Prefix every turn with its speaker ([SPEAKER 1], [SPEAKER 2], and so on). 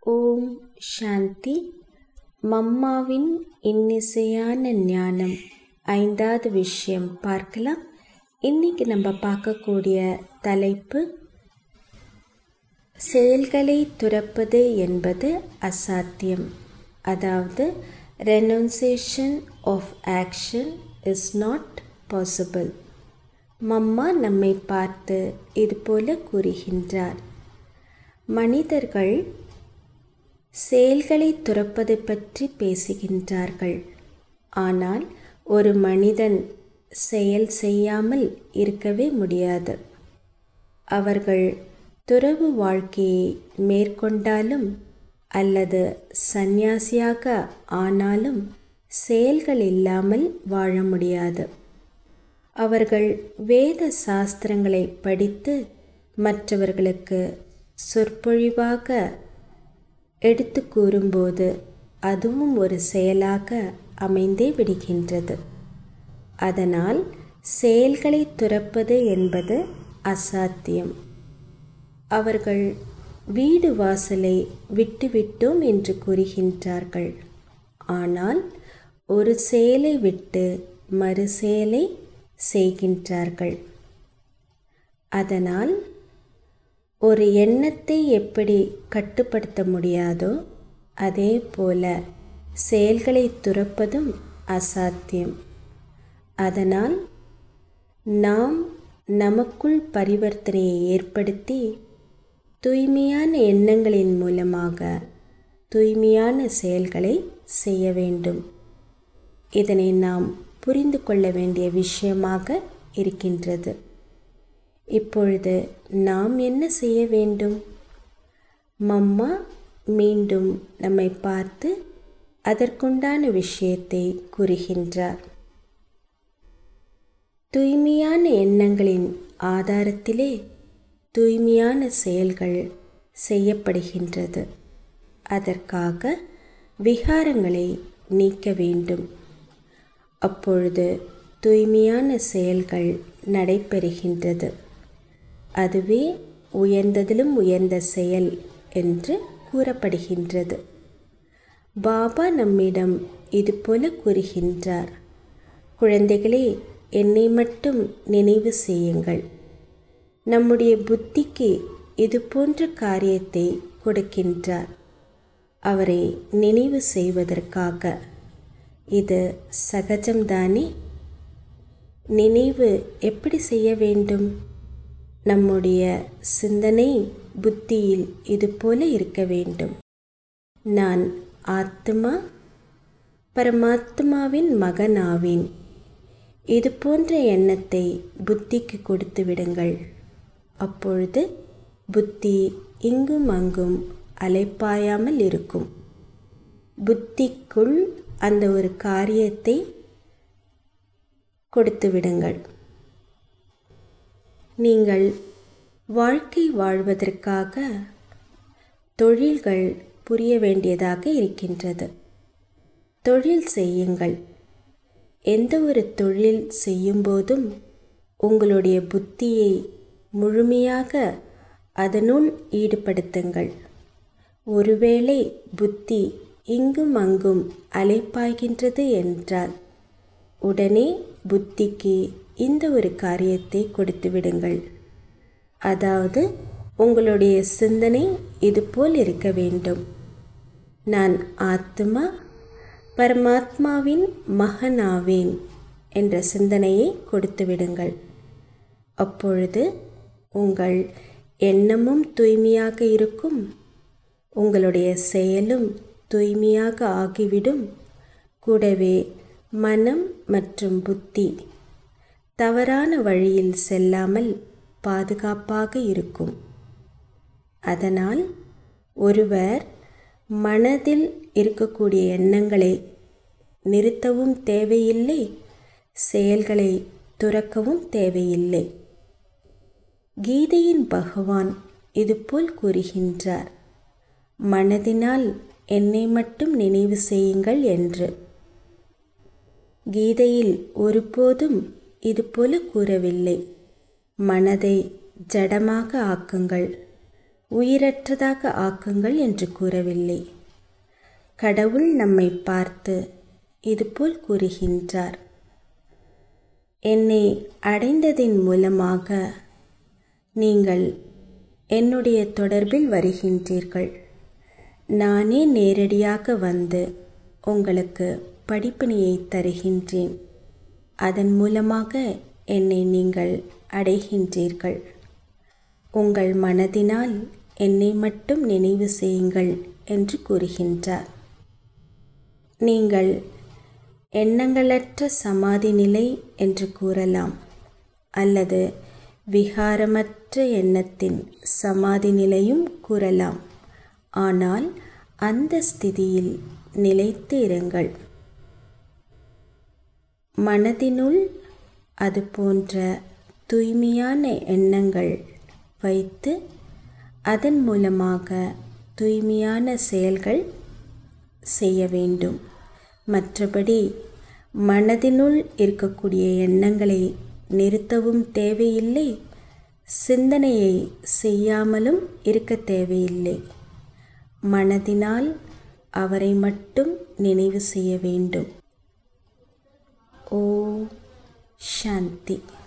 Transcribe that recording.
[SPEAKER 1] ஓம் சாந்தி மம்மாவின் இன்னிசையான ஞானம் ஐந்தாவது விஷயம் பார்க்கலாம் இன்னைக்கு நம்ம பார்க்கக்கூடிய தலைப்பு செயல்களை துறப்பது என்பது அசாத்தியம் அதாவது renunciation of action is not possible மம்மா நம்மை பார்த்து இதுபோல கூறுகின்றார் மனிதர்கள் செயல்களை துறப்பது பற்றி பேசுகின்றார்கள் ஆனால் ஒரு மனிதன் செயல் செய்யாமல் இருக்கவே முடியாது அவர்கள் துறவு வாழ்க்கையை மேற்கொண்டாலும் அல்லது சந்நியாசியாக ஆனாலும் செயல்கள் இல்லாமல் வாழ முடியாது அவர்கள் வேத சாஸ்திரங்களை படித்து மற்றவர்களுக்கு சொற்பொழிவாக எடுத்து கூறும்போது அதுவும் ஒரு செயலாக அமைந்தே விடுகின்றது அதனால் செயல்களை துறப்பது என்பது அசாத்தியம் அவர்கள் வீடு வாசலை விட்டுவிட்டோம் என்று கூறுகின்றார்கள் ஆனால் ஒரு செயலை விட்டு மறு செயலை செய்கின்றார்கள் அதனால் ஒரு எண்ணத்தை எப்படி கட்டுப்படுத்த முடியாதோ அதே போல செயல்களை துறப்பதும் அசாத்தியம் அதனால் நாம் நமக்குள் பரிவர்த்தனையை ஏற்படுத்தி தூய்மையான எண்ணங்களின் மூலமாக தூய்மையான செயல்களை செய்ய வேண்டும் இதனை நாம் புரிந்து கொள்ள வேண்டிய விஷயமாக இருக்கின்றது இப்பொழுது நாம் என்ன செய்ய வேண்டும் மம்மா மீண்டும் நம்மை பார்த்து அதற்குண்டான விஷயத்தை கூறுகின்றார் தூய்மையான எண்ணங்களின் ஆதாரத்திலே தூய்மையான செயல்கள் செய்யப்படுகின்றது அதற்காக விகாரங்களை நீக்க வேண்டும் அப்பொழுது தூய்மையான செயல்கள் நடைபெறுகின்றது அதுவே உயர்ந்ததிலும் உயர்ந்த செயல் என்று கூறப்படுகின்றது பாபா நம்மிடம் இதுபோல கூறுகின்றார் குழந்தைகளே என்னை மட்டும் நினைவு செய்யுங்கள் நம்முடைய புத்திக்கு இது போன்ற காரியத்தை கொடுக்கின்றார் அவரை நினைவு செய்வதற்காக இது சகஜம்தானே நினைவு எப்படி செய்ய வேண்டும் நம்முடைய சிந்தனை புத்தியில் இது போல இருக்க வேண்டும் நான் ஆத்மா பரமாத்மாவின் மகனாவேன் இது போன்ற எண்ணத்தை புத்திக்கு கொடுத்து விடுங்கள் அப்பொழுது புத்தி இங்கும் அங்கும் அலைப்பாயாமல் இருக்கும் புத்திக்குள் அந்த ஒரு காரியத்தை கொடுத்து விடுங்கள் நீங்கள் வாழ்க்கை வாழ்வதற்காக தொழில்கள் புரிய வேண்டியதாக இருக்கின்றது தொழில் செய்யுங்கள் எந்த ஒரு தொழில் செய்யும்போதும் உங்களுடைய புத்தியை முழுமையாக அதனுள் ஈடுபடுத்துங்கள் ஒருவேளை புத்தி இங்கும் அங்கும் அலைப்பாய்கின்றது என்றால் உடனே புத்திக்கு இந்த ஒரு காரியத்தை கொடுத்து விடுங்கள் அதாவது உங்களுடைய சிந்தனை இதுபோல் இருக்க வேண்டும் நான் ஆத்மா பரமாத்மாவின் மகனாவேன் என்ற சிந்தனையை கொடுத்து விடுங்கள் அப்பொழுது உங்கள் எண்ணமும் தூய்மையாக இருக்கும் உங்களுடைய செயலும் தூய்மையாக ஆகிவிடும் கூடவே மனம் மற்றும் புத்தி தவறான வழியில் செல்லாமல் பாதுகாப்பாக இருக்கும் அதனால் ஒருவர் மனதில் இருக்கக்கூடிய எண்ணங்களை நிறுத்தவும் தேவையில்லை செயல்களை துறக்கவும் தேவையில்லை கீதையின் பகவான் இதுபோல் கூறுகின்றார் மனதினால் என்னை மட்டும் நினைவு செய்யுங்கள் என்று கீதையில் ஒருபோதும் இதுபோல கூறவில்லை மனதை ஜடமாக ஆக்குங்கள் உயிரற்றதாக ஆக்குங்கள் என்று கூறவில்லை கடவுள் நம்மை பார்த்து இதுபோல் கூறுகின்றார் என்னை அடைந்ததின் மூலமாக நீங்கள் என்னுடைய தொடர்பில் வருகின்றீர்கள் நானே நேரடியாக வந்து உங்களுக்கு படிப்பினையை தருகின்றேன் அதன் மூலமாக என்னை நீங்கள் அடைகின்றீர்கள் உங்கள் மனதினால் என்னை மட்டும் நினைவு செய்யுங்கள் என்று கூறுகின்றார் நீங்கள் எண்ணங்களற்ற சமாதி நிலை என்று கூறலாம் அல்லது விகாரமற்ற எண்ணத்தின் சமாதி நிலையும் கூறலாம் ஆனால் அந்த ஸ்திதியில் நிலைத்து இருங்கள் மனதினுள் அது போன்ற தூய்மையான எண்ணங்கள் வைத்து அதன் மூலமாக தூய்மையான செயல்கள் செய்ய வேண்டும் மற்றபடி மனதினுள் இருக்கக்கூடிய எண்ணங்களை நிறுத்தவும் தேவையில்லை சிந்தனையை செய்யாமலும் இருக்க தேவையில்லை மனதினால் அவரை மட்டும் நினைவு செய்ய வேண்டும் ஓ சாந்தி